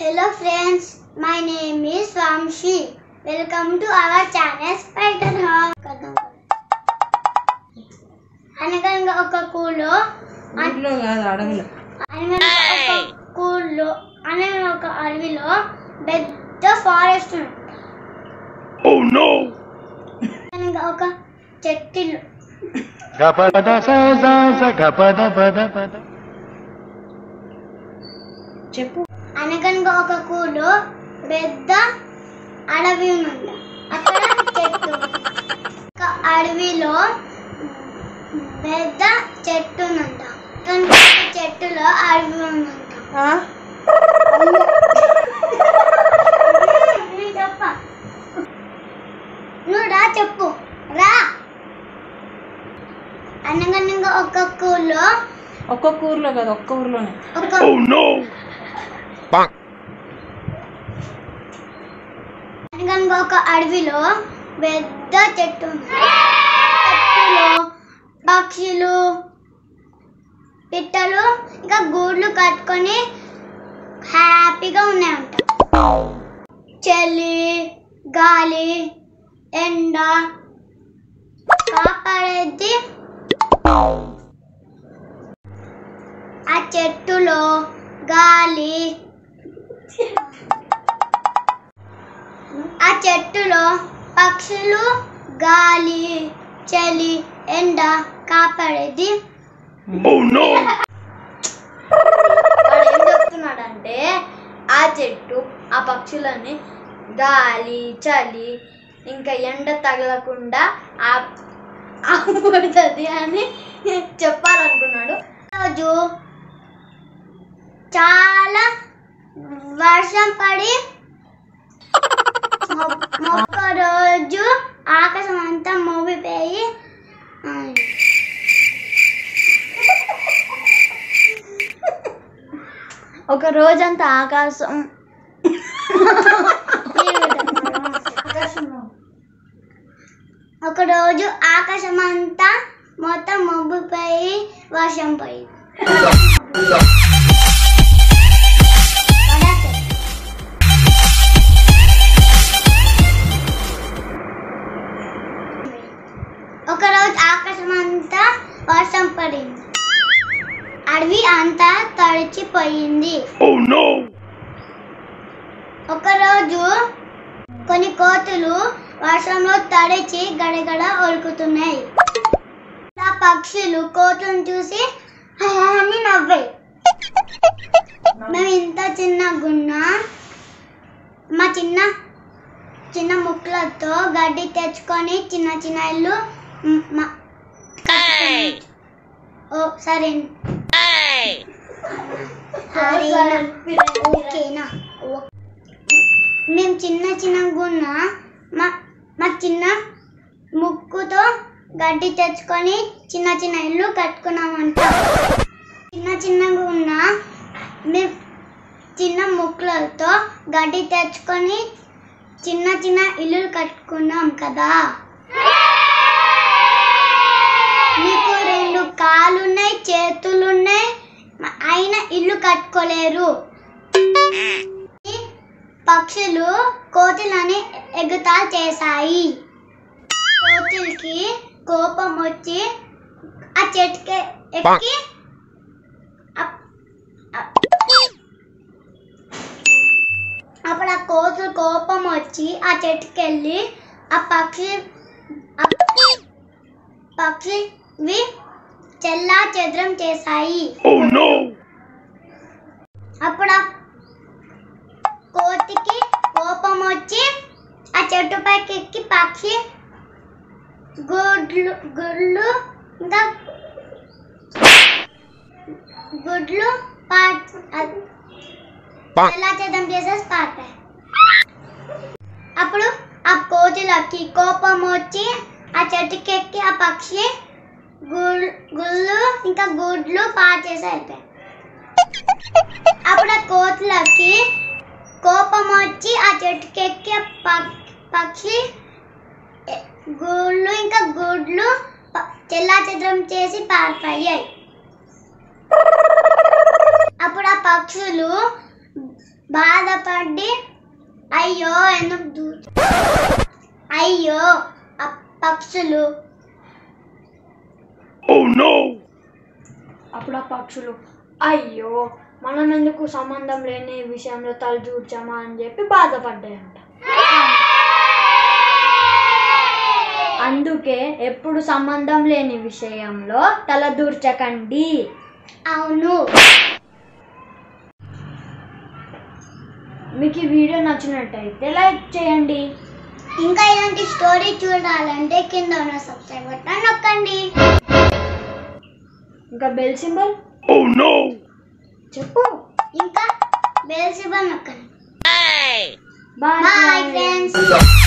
Hello friends, my name is Vamshi. Welcome to our channel Spider Hub. అనగనగా ఒక కూలో ఊర్లో కాదు అడవిలో అనగనగా ఒక కూలో అనగా ఒక అడవిలో పెద్ద ఫారెస్ట్ ఉంది అనగా ఒక చెట్టులో గపద స స స గపద పద పద చెప్పు అనగనగా ఒక కూలో పెద్ద అడవి ఉందంట అక్కడ చెట్టు ఉంది. ఒక అడవిలో పెద్ద చెట్టు ఉందంట అనగనగా ఒక చెట్టులో అడవి ఉందంట నేను చెప్ప నువ్వు రా చెప్పు రా అనగనగా ఒక కూలో ఒక్కొక్క ఊర్లో కాదు ఒక్క ఊర్లోనే ఒక అనగనగా ఒక అడవిలో పెద్ద చెట్టు ఉంది చెట్టులో పక్షులు పిట్టలు ఇంకా గూడ్లు కట్టుకొని హ్యాపీగా ఉన్నాయంట చలి గాలి ఎండ కాపాడేది ఆ చెట్టులో గాలి ఆ చెట్టులో పక్షులు గాలి చలి ఎండ కాపాడేది వాడు ఏం చెప్తున్నాడంటే ఆ చెట్టు ఆ పక్షులని గాలి చలి ఇంకా ఎండ తగలకుండా ఆ- ఆపుతుంది అని చెప్పాలనుకున్నాడు రోజు చాలా వర్షం పడి ఒక్క రోజు ఆకాశం అంతా మోగిపోయి ఆ, ఒక రోజంతా ఆకాశం ఒక రోజు ఆకాశం అంతా మొత్తం మబ్బుపోయి వర్షం పోయి ఒక రోజు ఆకాశం అంతా వర్షం పడింది అడవి అంతా తడిచిపోయింది ఒకరోజు కొన్ని కోతులు వర్షంలో తడిచి గడగడ ఒలుకుతున్నాయి ఆ పక్షులు కోతులను చూసి "హా" అని నవ్వాయి మేము ఇంత చిన్న గున్న మా చిన్న చిన్న ముక్కలతో గడ్డి తెచ్చుకొని చిన్న చిన్న ఇల్లు మ్, మా- కట్టుకున్నాం. ఓ సరే సరేనా ఓకేనా ఓ- మేము చిన్న చిన్న గున్న మా మా చిన్న ముక్కుతో గడ్డి తెచ్చుకొని చిన్న చిన్న ఇల్లు కట్టుకున్నామంట చిన్న చిన్నగా ఉన్న మేము చిన్న ముక్కులతో గడ్డి తెచ్చుకొని చిన్న చిన్న ఇల్లు కట్టుకున్నాం కదా మీకు రెండు కాళ్ళున్నాయి చేతులున్నాయి అయినా ఇల్లు కట్టుకోలేరు ఈ పక్షులు కోతులని ఎగుతాలు చేశాయి కోతులకి కోపం వచ్చి ఆ చెట్టుకి ఎక్కి అప్- అప్- అప్పుడు ఆ కోతులు కోపం వచ్చి ఆ చెట్టుకి వెళ్ళి ఆ పక్షి ఆ పక్షివి చెల్లా చెద్రం చేశాయి అప్పుడు ఆ కోతికి కోపం వచ్చి ఆ చెట్టు పైకి ఎక్కి పక్షి గుడ్లు గుడ్లు ఇంకా గుడ్లు పాట్ ఎలా చేద్దాం చేసేసి పాటాయి అప్పుడు ఆ కోతులకి కోపం వచ్చి ఆ చెట్టుకి ఎక్కి ఆ పక్షి గుల్ గుళ్ళు ఇంకా గుడ్లు పాటేసి అయిపోయాయి అప్పుడు ఆ కోతులకి కోపం వచ్చి ఆ చెట్టుకి ఎక్కి ఆ పక్- పక్షి ఎ- గుళ్ళు ఇంకా గుడ్లు చెల్లా చెద్రం చేసి పారిపోయాయి అప్పుడు ఆ పక్షులు బాధపడి అయ్యో ఎందుకు దూ అయ్యో ఆ పక్షులు అప్పుడు ఆ పక్షులు అయ్యో మనం ఎందుకు సంబంధం లేని విషయంలో తల చూచామా అని చెప్పి బాధపడ్డాయంట అందుకే ఎప్పుడు సంబంధం లేని విషయంలో తల దూర్చకండి అవును మీకు ఈ వీడియో నచ్చినట్టయితే లైక్ చేయండి ఇంకా ఇలాంటి స్టోరీ చూడాలంటే కింద ఉన్న సబ్స్క్రైబ్ బటన్ నొక్కండి ఇంకా బెల్ సింబల్ చెప్పు ఇంకా బెల్ సింబల్ నొక్కండి బాయ్ బాయ్ ఫ్రెండ్స్